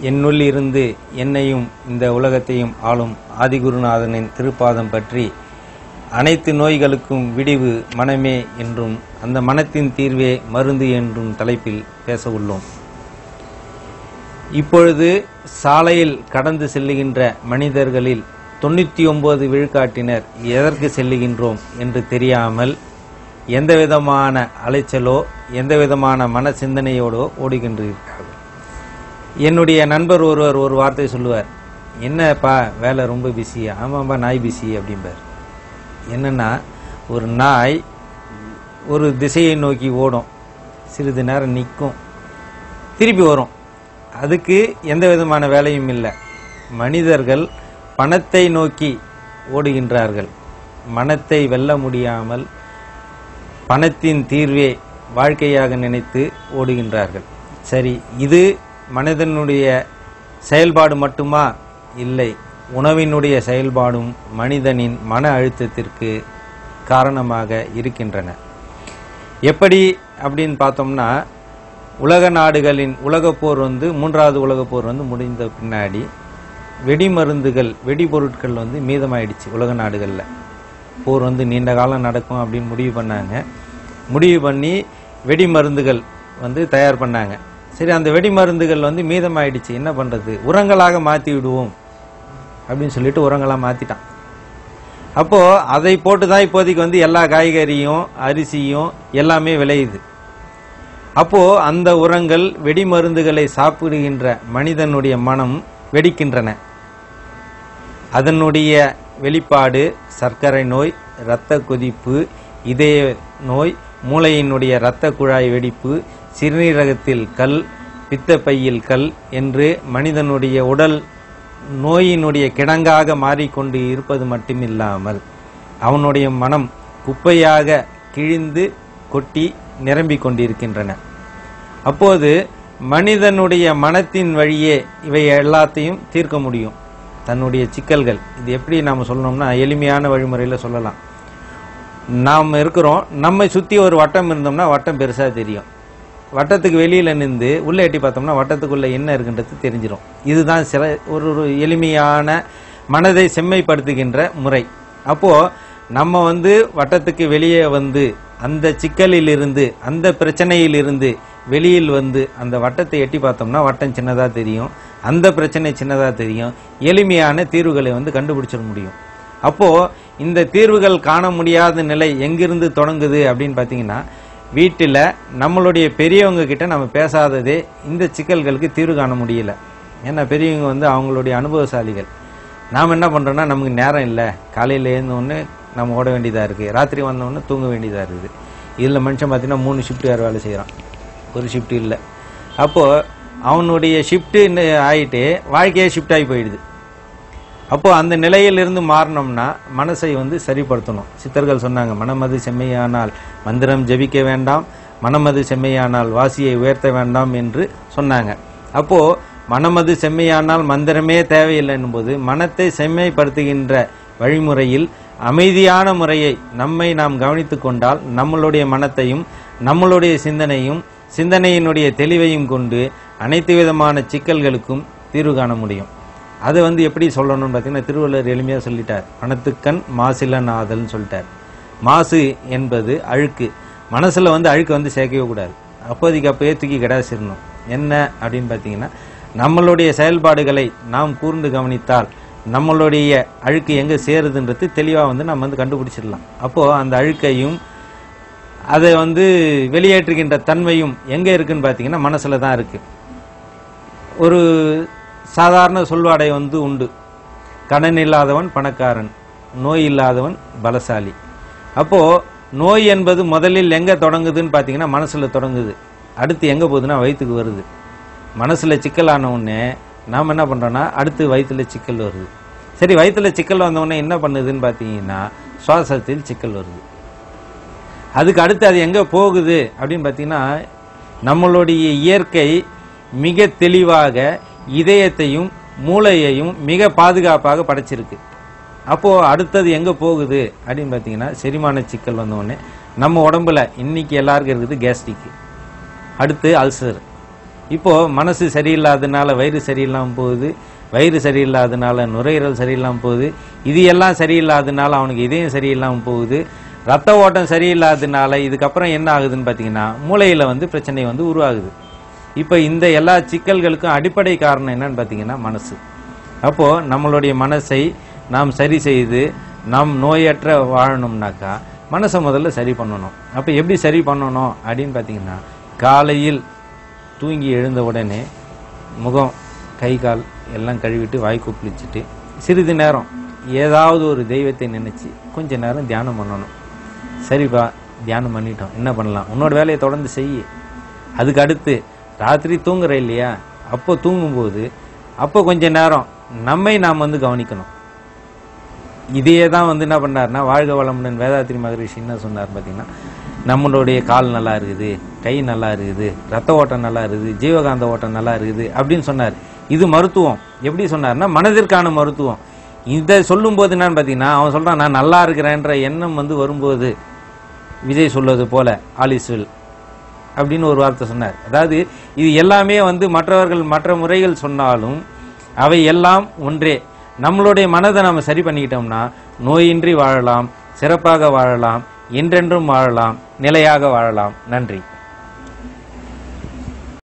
என்னுள் இருந்து என்னையும் இந்த உலகத்தையும் ஆளும் ஆதிகுருநாதனின் திருப்பாதம் பற்றி அனைத்து நோய்களுக்கும் விடிவு மனமே என்றும் அந்த மனத்தின் தீர்வே மருந்து என்றும் தலைப்பில் பேச உள்ளோம் இப்பொழுது சாலையில் கடந்து செல்லுகின்ற மனிதர்களில் தொண்ணூற்றி ஒன்பது விழுக்காட்டினர் எதற்கு செல்லுகின்றோம் என்று தெரியாமல் எந்த விதமான அலைச்சலோ எந்த விதமான மன சிந்தனையோடோ ஓடுகின்றார்கள் என்னுடைய நண்பர் ஒருவர் ஒரு வார்த்தை சொல்லுவார் என்னப்பா வேலை ரொம்ப பிஸி ஆமாப்பா நாய் பிஸி அப்படிம்பார் என்னன்னா ஒரு நாய் ஒரு திசையை நோக்கி ஓடும் சிறிது நேரம் நிற்கும் திருப்பி வரும் அதுக்கு எந்த விதமான வேலையும் இல்லை மனிதர்கள் பணத்தை நோக்கி ஓடுகின்றார்கள் மனத்தை வெல்ல முடியாமல் பணத்தின் தீர்வே வாழ்க்கையாக நினைத்து ஓடுகின்றார்கள் சரி இது மனிதனுடைய செயல்பாடு மட்டுமா இல்லை உணவினுடைய செயல்பாடும் மனிதனின் மன அழுத்தத்திற்கு காரணமாக இருக்கின்றன எப்படி அப்படின்னு பார்த்தோம்னா உலக நாடுகளின் உலகப் போர் வந்து மூன்றாவது உலகப் போர் வந்து முடிந்த பின்னாடி வெடிமருந்துகள் வெடிபொருட்கள் வந்து மீதமாயிடுச்சு உலக நாடுகளில் போர் வந்து நீண்ட காலம் நடக்கும் அப்படின்னு முடிவு பண்ணாங்க முடிவு பண்ணி வெடிமருந்துகள் வந்து தயார் பண்ணாங்க சரி அந்த வெடிமருந்துகள் வந்து மீதமாயிடுச்சு என்ன பண்றது உரங்களாக மாற்றி விடுவோம் அப்படின்னு சொல்லிட்டு உரங்களா மாத்திட்டான் அப்போ அதை போட்டு தான் இப்போதைக்கு வந்து எல்லா காய்கறியும் அரிசியும் எல்லாமே விளையுது அப்போ அந்த உரங்கள் வெடிமருந்துகளை சாப்பிடுகின்ற மனிதனுடைய மனம் வெடிக்கின்றன அதனுடைய வெளிப்பாடு சர்க்கரை நோய் இரத்த கொதிப்பு இதய நோய் மூளையினுடைய இரத்த குழாய் வெடிப்பு சிறுநீரகத்தில் கல் பித்தப்பையில் கல் என்று மனிதனுடைய உடல் நோயினுடைய கிடங்காக மாறிக்கொண்டு இருப்பது மட்டுமில்லாமல் அவனுடைய மனம் குப்பையாக கிழிந்து கொட்டி நிரம்பிக் கொண்டிருக்கின்றன அப்போது மனிதனுடைய மனத்தின் வழியே இவை எல்லாத்தையும் தீர்க்க முடியும் தன்னுடைய சிக்கல்கள் இது எப்படி நாம சொல்லணும்னா எளிமையான வழிமுறையில் சொல்லலாம் நாம் இருக்கிறோம் நம்மை சுற்றி ஒரு வட்டம் இருந்தோம்னா வட்டம் பெருசாக தெரியும் வட்டத்துக்கு வெளியில நின்று உள்ள எட்டி பார்த்தோம்னா வட்டத்துக்குள்ள என்ன இருக்குன்றது தெரிஞ்சிடும் இதுதான் சில ஒரு ஒரு எளிமையான மனதை செம்மைப்படுத்துகின்ற முறை அப்போ நம்ம வந்து வட்டத்துக்கு வெளியே வந்து அந்த சிக்கலில் இருந்து அந்த பிரச்சனையில் இருந்து வெளியில் வந்து அந்த வட்டத்தை எட்டி பார்த்தோம்னா வட்டம் சின்னதா தெரியும் அந்த பிரச்சனை சின்னதா தெரியும் எளிமையான தீர்வுகளை வந்து கண்டுபிடிச்சிட முடியும் அப்போ இந்த தீர்வுகள் காண முடியாத நிலை எங்கிருந்து தொடங்குது அப்படின்னு பார்த்தீங்கன்னா வீட்டில் நம்மளுடைய பெரியவங்க கிட்ட நம்ம பேசாததே இந்த சிக்கல்களுக்கு தீர்வு காண முடியல ஏன்னா பெரியவங்க வந்து அவங்களுடைய அனுபவசாலிகள் நாம் என்ன பண்ணுறோன்னா நமக்கு நேரம் இல்லை காலையில் எழுந்தோடனே நம்ம ஓட வேண்டியதாக இருக்குது ராத்திரி வந்தோடனே தூங்க வேண்டியதாக இருக்குது இதில் மனுஷன் பார்த்தீங்கன்னா மூணு ஷிஃப்ட் வேறு வேலை செய்கிறான் ஒரு ஷிஃப்ட் இல்லை அப்போது அவனுடைய ஷிஃப்ட்டு ஆகிட்டு வாழ்க்கையே ஷிஃப்ட் ஆகி போயிடுது அப்போ அந்த நிலையிலிருந்து மாறினோம்னா மனசை வந்து சரிப்படுத்தணும் சித்தர்கள் சொன்னாங்க மனமது செம்மையானால் மந்திரம் ஜபிக்க வேண்டாம் மனமது செம்மையானால் வாசியை உயர்த்த வேண்டாம் என்று சொன்னாங்க அப்போ மனமது செம்மையானால் மந்திரமே தேவையில்லைன்னும் போது மனத்தை செம்மைப்படுத்துகின்ற வழிமுறையில் அமைதியான முறையை நம்மை நாம் கவனித்துக் கொண்டால் நம்மளுடைய மனத்தையும் நம்மளுடைய சிந்தனையும் சிந்தனையினுடைய தெளிவையும் கொண்டு அனைத்து விதமான சிக்கல்களுக்கும் தீர்வு காண முடியும் அதை வந்து எப்படி சொல்லணும்னு பார்த்தீங்கன்னா திருவள்ளுவர் எளிமையாக சொல்லிட்டார் பணத்துக்கண் மாசில நாதல்னு சொல்லிட்டார் மாசு என்பது அழுக்கு மனசில் வந்து அழுக்கு வந்து சேர்க்கவே கூடாது அப்போதைக்கு அப்போயே தூக்கி கிடாசிடணும் என்ன அப்படின்னு பார்த்தீங்கன்னா நம்மளுடைய செயல்பாடுகளை நாம் கூர்ந்து கவனித்தால் நம்மளுடைய அழுக்கு எங்கே சேருதுன்றது தெளிவாக வந்து நம்ம வந்து கண்டுபிடிச்சிடலாம் அப்போது அந்த அழுக்கையும் அதை வந்து வெளியேற்றுகின்ற தன்மையும் எங்கே இருக்குன்னு பார்த்தீங்கன்னா மனசில் தான் இருக்குது ஒரு சாதாரண சொல்வாடை வந்து உண்டு கடன் இல்லாதவன் பணக்காரன் நோய் இல்லாதவன் பலசாலி அப்போ நோய் என்பது முதலில் எங்க தொடங்குதுன்னு பார்த்தீங்கன்னா மனசுல தொடங்குது அடுத்து எங்க போகுதுன்னா வயிற்றுக்கு வருது மனசுல சிக்கலான உடனே நாம் என்ன பண்றோம்னா அடுத்து வயிற்றுல சிக்கல் வருது சரி வயிற்றுல சிக்கல் வந்த உடனே என்ன பண்ணுதுன்னு பார்த்தீங்கன்னா சுவாசத்தில் சிக்கல் வருது அதுக்கு அடுத்து அது எங்க போகுது அப்படின்னு பார்த்தீங்கன்னா நம்மளுடைய இயற்கை மிக தெளிவாக இதயத்தையும் மூளையையும் மிக பாதுகாப்பாக படைச்சிருக்கு அப்போ அடுத்தது எங்க போகுது அப்படின்னு பார்த்தீங்கன்னா செரிமான சிக்கல் வந்த உடனே நம்ம உடம்புல இன்னைக்கு எல்லாருக்கும் இருக்குது கேஸ்ட்ரிக் அடுத்து அல்சர் இப்போ மனசு சரியில்லாதனால வயிறு சரியில்லாம போகுது வயிறு சரியில்லாதனால நுரையீரல் சரியில்லாம போகுது இது எல்லாம் சரியில்லாதனால அவனுக்கு இதயம் சரியில்லாம போகுது ரத்த ஓட்டம் சரியில்லாதனால இதுக்கப்புறம் என்ன ஆகுதுன்னு பாத்தீங்கன்னா மூளையில வந்து பிரச்சனை வந்து உருவாகுது இப்போ இந்த எல்லா சிக்கல்களுக்கும் அடிப்படை காரணம் என்னன்னு பாத்தீங்கன்னா மனசு அப்போ நம்மளுடைய மனசை நாம் சரி செய்து நாம் நோயற்ற வாழணும்னாக்கா மனசை முதல்ல சரி பண்ணணும் அப்போ எப்படி சரி பண்ணணும் அப்படின்னு பார்த்தீங்கன்னா காலையில் தூங்கி எழுந்த உடனே முகம் கை கால் எல்லாம் கழுவிட்டு வாய் கொப்பளிச்சுட்டு சிறிது நேரம் ஏதாவது ஒரு தெய்வத்தை நினைச்சு கொஞ்ச நேரம் தியானம் பண்ணணும் சரிப்பா தியானம் பண்ணிட்டோம் என்ன பண்ணலாம் உன்னோட வேலையை தொடர்ந்து செய்யு அதுக்கு அடுத்து ராத்திரி தூங்குற இல்லையா அப்போ தூங்கும்போது அப்போ கொஞ்ச நேரம் நம்மை நாம் வந்து கவனிக்கணும் இதையே தான் வந்து என்ன பண்ணாருன்னா வாழ்க வளமுடன் வேதாத்திரி மகரிஷி என்ன சொன்னார் பார்த்தீங்கன்னா நம்மளுடைய கால் நல்லா இருக்குது கை நல்லா இருக்குது ரத்த ஓட்டம் நல்லா இருக்குது ஜீவகாந்த ஓட்டம் நல்லா இருக்குது அப்படின்னு சொன்னார் இது மருத்துவம் எப்படி சொன்னார்னா மனதிற்கான மருத்துவம் இதை சொல்லும்போது என்னன்னு பார்த்தீங்கன்னா அவன் சொல்றான் நான் நல்லா இருக்கிறேன்ற எண்ணம் வந்து வரும்போது விஜய் சொல்வது போல ஆலிஸ்வில் அப்படின்னு ஒரு வார்த்தை சொன்னார் அதாவது இது எல்லாமே வந்து மற்றவர்கள் மற்ற முறைகள் சொன்னாலும் அவை எல்லாம் ஒன்றே நம்மளுடைய மனதை நம்ம சரி பண்ணிக்கிட்டோம்னா நோயின்றி வாழலாம் சிறப்பாக வாழலாம் என்றென்றும் வாழலாம் நிலையாக வாழலாம் நன்றி